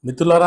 మిత్రులారా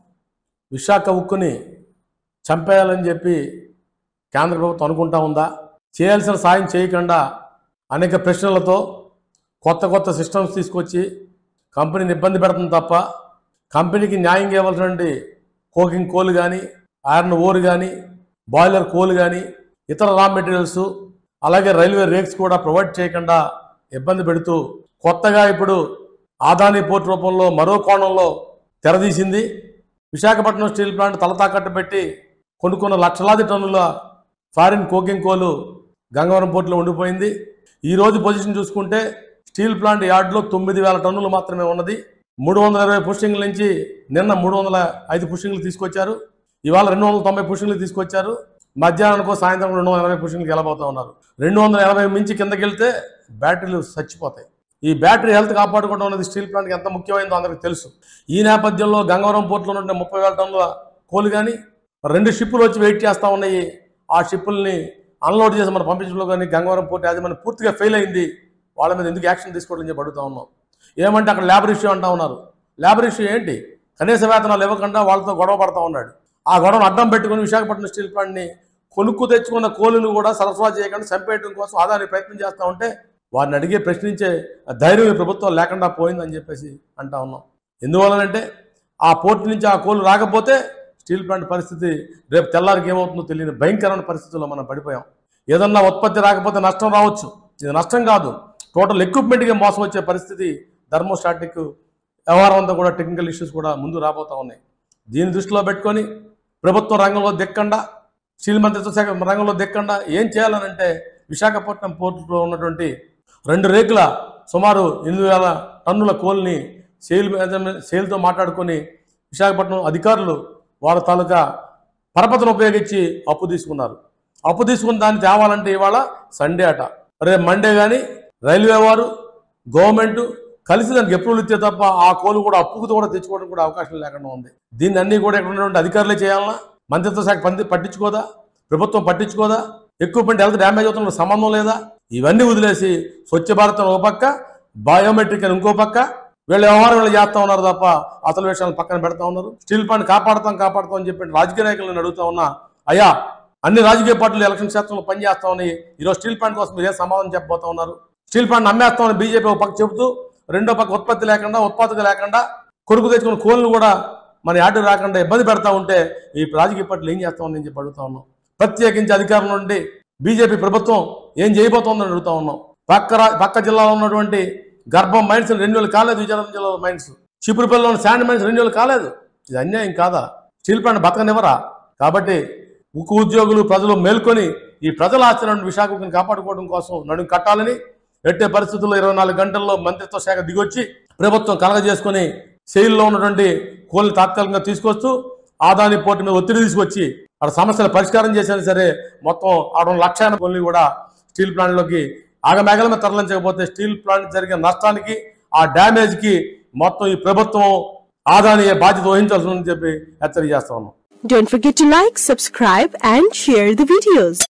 విశాఖ ఉక్కుని చంపేయాలని చెప్పి కేంద్ర ప్రభుత్వం అనుకుంటా ఉందా చేయాల్సిన సాయం చేయకుండా అనేక ప్రశ్నలతో కొత్త కొత్త సిస్టమ్స్ తీసుకొచ్చి కంపెనీని ఇబ్బంది పెడుతుంది తప్ప కంపెనీకి న్యాయం ఇవ్వాల్సినటువంటి కోకింగ్ కోల్ కానీ ఐరన్ ఓర్ కానీ బాయిలర్ కోల్ కానీ ఇతర రా మెటీరియల్స్ అలాగే రైల్వే రేక్స్ కూడా ప్రొవైడ్ చేయకుండా ఇబ్బంది పెడుతూ కొత్తగా ఇప్పుడు ఆదాని పోర్ట్ రూపంలో మరో కోణంలో తెరదీసింది విశాఖపట్నం స్టీల్ ప్లాంట్ తలతాకట్టు పెట్టి కొనుక్కున్న లక్షలాది టన్నుల ఫారిన్ కోకింగ్ కోలు గంగవరం పోర్టులో ఉండిపోయింది ఈ రోజు పొజిషన్ చూసుకుంటే స్టీల్ ప్లాంట్ యార్డ్లో తొమ్మిది వేల టన్నులు మాత్రమే ఉన్నది మూడు వందల ఇరవై పుషింగ్ల నుంచి నిన్న మూడు వందల ఐదు పుషింగ్లు తీసుకొచ్చారు ఇవాళ రెండు వందల తొంభై పుషింగ్లు తీసుకొచ్చారు మధ్యాహ్నానికో సాయంత్రం రెండు వందల ఎనభై పుషింగ్లకు వెళ్ళబోతా ఉన్నారు రెండు వందల ఎనభై మించి కిందకి వెళ్తే బ్యాటరీలు చచ్చిపోతాయి ఈ బ్యాటరీ హెల్త్ కాపాడుకోవడం అనేది స్టీల్ ప్లాంట్కి ఎంత ముఖ్యమైనదో అందరికీ తెలుసు ఈ నేపథ్యంలో గంగవరం పోర్టులో ఉన్న ముప్పై వేల టన్నుల కోలు కానీ రెండు షిప్పులు వచ్చి వెయిట్ చేస్తూ ఉన్నాయి ఆ షిప్పుల్ని అన్లోడ్ చేసి మనం పంపించడంలో కానీ గంగవరం పోర్టు యాజమాన్యం పూర్తిగా ఫెయిల్ అయింది వాళ్ళ మీద ఎందుకు యాక్షన్ తీసుకోవడం చెప్పి అడుగుతా ఉన్నాం ఏమంటే అక్కడ లేబర్ ఇష్యూ అంటా ఉన్నారు లేబర్ ఇష్యూ ఏంటి కనీస వేతనాలు ఇవ్వకుండా వాళ్ళతో గొడవ పడతా ఉన్నాడు ఆ గొడవను అడ్డం పెట్టుకుని విశాఖపట్నం స్టీల్ ప్లాంట్ని కొనుక్కు తెచ్చుకున్న కోలును కూడా సరఫరా చేయకుండా చంపేయడం కోసం ఆదాని ప్రయత్నం చేస్తూ ఉంటే వారిని అడిగే ప్రశ్నించే ధైర్యం ఈ ప్రభుత్వం లేకుండా పోయిందని చెప్పేసి అంటా ఉన్నాం ఎందువలనంటే ఆ పోర్టు నుంచి ఆ కోలు రాకపోతే స్టీల్ ప్లాంట్ పరిస్థితి రేపు తెల్లారికి ఏమవుతుందో తెలియని భయంకరమైన పరిస్థితుల్లో మనం పడిపోయాం ఏదన్నా ఉత్పత్తి రాకపోతే నష్టం రావచ్చు ఇది నష్టం కాదు టోటల్ ఎక్విప్మెంట్గా మోసం వచ్చే పరిస్థితి థర్మోస్టాటిక్ వ్యవహారం అంతా కూడా టెక్నికల్ ఇష్యూస్ కూడా ముందు రాబోతా ఉన్నాయి దీన్ని దృష్టిలో పెట్టుకొని ప్రభుత్వం రంగంలో దిక్కండా స్టీల్ మంత్రిత్వ శాఖ రంగంలో దిక్కండా ఏం చేయాలనంటే విశాఖపట్నం పోర్టులో ఉన్నటువంటి రెండు రేకుల సుమారు ఎనిమిది వేల టన్నుల కోల్ని సేల్ మేనేజ్మెంట్ సేల్తో మాట్లాడుకొని విశాఖపట్నం అధికారులు వాళ్ళ తాలూకా పరపతిని ఉపయోగించి అప్పు తీసుకున్నారు అప్పు తీసుకున్న దాన్ని తేవాలంటే ఇవాళ సండే అట రేపు మండే కానీ రైల్వే వారు గవర్నమెంట్ కలిసి దానికి అప్రూవల్ ఇస్తే తప్ప ఆ కోలు కూడా అప్పుకు కూడా తెచ్చుకోవడం కూడా అవకాశం లేకుండా ఉంది దీన్ని అన్ని కూడా ఇక్కడ ఉన్నటువంటి అధికారులే చేయాలన్నా మంత్రిత్వ శాఖ పంది పట్టించుకోదా ప్రభుత్వం పట్టించుకోదా ఎక్విప్మెంట్ హెల్త్ డ్యామేజ్ అవుతున్న సంబంధం లేదా ఇవన్నీ వదిలేసి స్వచ్ఛ భారత్ అని ఒక పక్క బయోమెట్రిక్ అని ఇంకో పక్క వీళ్ళ వ్యవహారం వీళ్ళు చేస్తా ఉన్నారు తప్ప అసలు విషయాలు పక్కన పెడతా ఉన్నారు స్టీల్ ప్లాంట్ కాపాడతాం కాపాడతాం అని చెప్పి రాజకీయ నాయకులను అడుగుతా ఉన్నా అయ్యా అన్ని రాజకీయ పార్టీలు ఎలక్షన్ క్షేత్రంలో పనిచేస్తా ఉన్నాయి ఈరోజు స్టీల్ ప్లాంట్ కోసం మీరు ఏ సమాధానం చెప్పబోతా ఉన్నారు స్టీల్ ప్లాంట్ అమ్మేస్తామని బీజేపీ ఒక పక్క చెబుతూ రెండో పక్క ఉత్పత్తి లేకుండా ఉత్పాదక లేకుండా కొడుకు తెచ్చుకున్న కోళ్ళు కూడా మన యార్డు రాకుండా ఇబ్బంది పెడతా ఉంటే ఈ రాజకీయ పార్టీలు ఏం చేస్తామని నేను చెప్పి అడుగుతా ఉన్నాం ప్రత్యేకించి అధికారంలో నుండి బీజేపీ ప్రభుత్వం ఏం చేయబోతోందని అడుగుతా ఉన్నాం పక్క రా- పక్క జిల్లాలో ఉన్నటువంటి గర్భం మైన్స్ రెన్యూల్ కాలేదు విజయనగరం జిల్లాలో మైన్స్ చిపురుపల్లిలో ఉన్న శాండ్ మైన్స్ రెన్యూల్ కాలేదు ఇది అన్యాయం కాదా స్టీల్ ప్లాంట్ బతకనివ్వరా కాబట్టి ఉక్కు ఉద్యోగులు ప్రజలు మేల్కొని ఈ ప్రజల ఆచరణ విశాఖను కాపాడుకోవడం కోసం నడుం కట్టాలని ఎట్టే పరిస్థితుల్లో ఇరవై నాలుగు గంటల్లో మంత్రిత్వ శాఖ దిగొచ్చి ప్రభుత్వం కలగజేసుకొని సెయిల్లో ఉన్నటువంటి కోళ్ళని తాత్కాలికంగా తీసుకొస్తూ ఆదాని పోర్టు మీద ఒత్తిడి తీసుకొచ్చి అక్కడ సమస్యలు పరిష్కారం చేసినా సరే మొత్తం ఆడ ఉన్న లక్షాల కోళ్ళని కూడా స్టీల్ ప్లాంట్లోకి ఆగమేఘల మీద తరలించకపోతే స్టీల్ ప్లాంట్ జరిగిన నష్టానికి ఆ డ్యామేజ్కి మొత్తం ఈ ప్రభుత్వం ఆదాని బాధ్యత వహించాల్సి ఉందని చెప్పి హెచ్చరిక చేస్తా ఉన్నాం Don't forget to like, subscribe and share the videos.